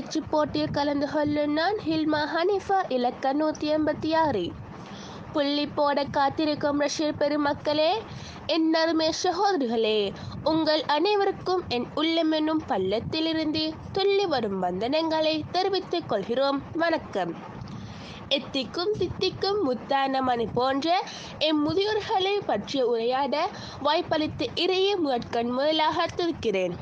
பேச்சு போட்டியில் கலந்து கொள்ளும் நான் ஹில்மா ஹனிஃபா இலக்க நூற்றி எண்பத்தி ஆறு புள்ளி போட காத்திருக்கும் ரஷ்யர் பெருமக்களே என் அருமை சகோதரிகளே உங்கள் அனைவருக்கும் என் உள்ளமென்னும் பள்ளத்திலிருந்து துள்ளி வரும் வந்தனங்களை தெரிவித்துக் கொள்கிறோம் வணக்கம் எத்திக்கும் தித்திக்கும் முத்தான மணி போன்ற எம் முதியோர்களை பற்றிய உரையாட வாய்ப்பளித்த இறையே முதற்கண் முதலாக துதிக்கிறேன்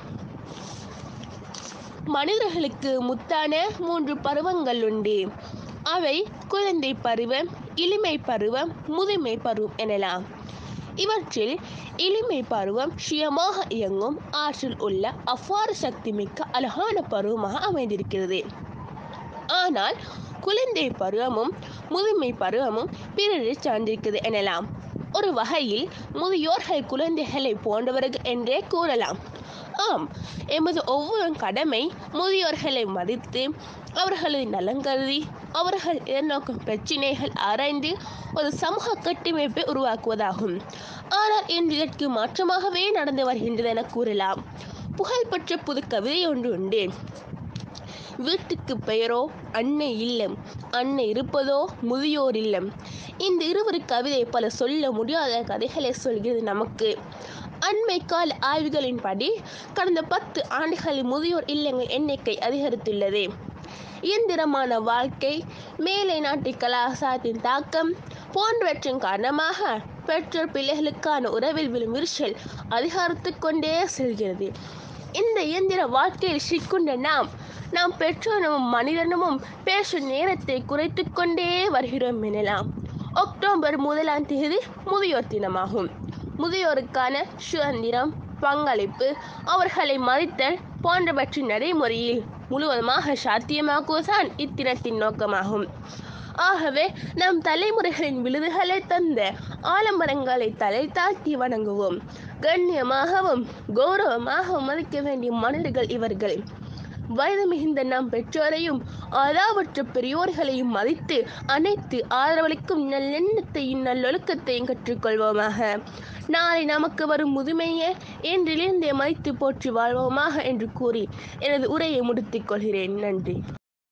மனிதர்களுக்கு முத்தான மூன்று பருவங்கள் உண்டு அவை குழந்தை பருவம் இளமை பருவம் முதுமை பருவம் எனலாம் இவற்றில் இளமை பருவம் சுயமாக இயங்கும் ஆற்றல் உள்ள அவ்வாற சக்தி மிக்க அழகான பருவமாக அமைந்திருக்கிறது ஆனால் குழந்தை பருவமும் முதுமை பருவமும் பிறரை சார்ந்திருக்கிறது எனலாம் ஒரு வகையில் முதியோர்கள் குழந்தைகளை போன்றவர்கள் என்றே கூறலாம் ஆம் எமது ஒவ்வொரு கடமை முதியோர்களை மதித்து அவர்களது நலங்கருதி அவர்கள் எதிர்நோக்கும் பிரச்சினைகள் ஆராய்ந்து ஒரு சமூக கட்டமைப்பை உருவாக்குவதாகும் ஆனால் இன்று இதற்கு மாற்றமாகவே நடந்து வருகின்றது என கூறலாம் புகழ்பெற்ற புது கவிதை ஒன்று உண்டு வீட்டுக்கு பெயரோ அன்னை இல்லம் அன்னை இருப்பதோ முதியோர் இல்லம் இந்த இருவரு கவிதை பல சொல்ல முடியாத கதைகளை சொல்கிறது நமக்கு அண்மை கால ஆய்வுகளின்படி கடந்த பத்து ஆண்டுகளில் முதியோர் இல்லங்கள் எண்ணிக்கை அதிகரித்துள்ளது இயந்திரமான வாழ்க்கை மேலை நாட்டு கலாச்சாரத்தின் தாக்கம் போன்றவற்றின் காரணமாக பெற்றோர் பிள்ளைகளுக்கான உறவில் விழும் விரிசல் அதிகரித்து கொண்டே செல்கிறது இந்த இயந்திர வாழ்க்கையில் சிக்குண்ட நாம் நாம் பெற்றோரும் மனிதனமும் பேசும் நேரத்தை குறைத்து கொண்டே வருகிறோம் எனலாம் அக்டோபர் முதலாம் தேதி முதியோர் தினமாகும் முதியோருக்கான சுதந்திரம் பங்களிப்பு அவர்களை மதித்தல் போன்றவற்றின் நடைமுறையில் முழுவதுமாக சாத்தியமாக்குவதுதான் இத்தினத்தின் நோக்கமாகும் ஆகவே நம் தலைமுறைகளின் விழுதுகளை தந்த ஆலமரங்களை தலை தாழ்த்தி வணங்குவோம் கண்ணியமாகவும் கௌரவமாகவும் மதிக்க வேண்டிய மனிதர்கள் இவர்கள் வயது மிகுந்த நம் பெற்றோரையும் அதாவற்ற பெரியோர்களையும் மதித்து அனைத்து ஆதரவளிக்கும் நல்லெண்ணத்தையும் நல்லொழுக்கத்தையும் கற்றுக்கொள்வோமாக நாளை நமக்கு வரும் முதுமையை என்றிலிருந்தே மதித்து போற்றி வாழ்வோமாக என்று கூறி எனது உரையை முடித்துக் கொள்கிறேன் நன்றி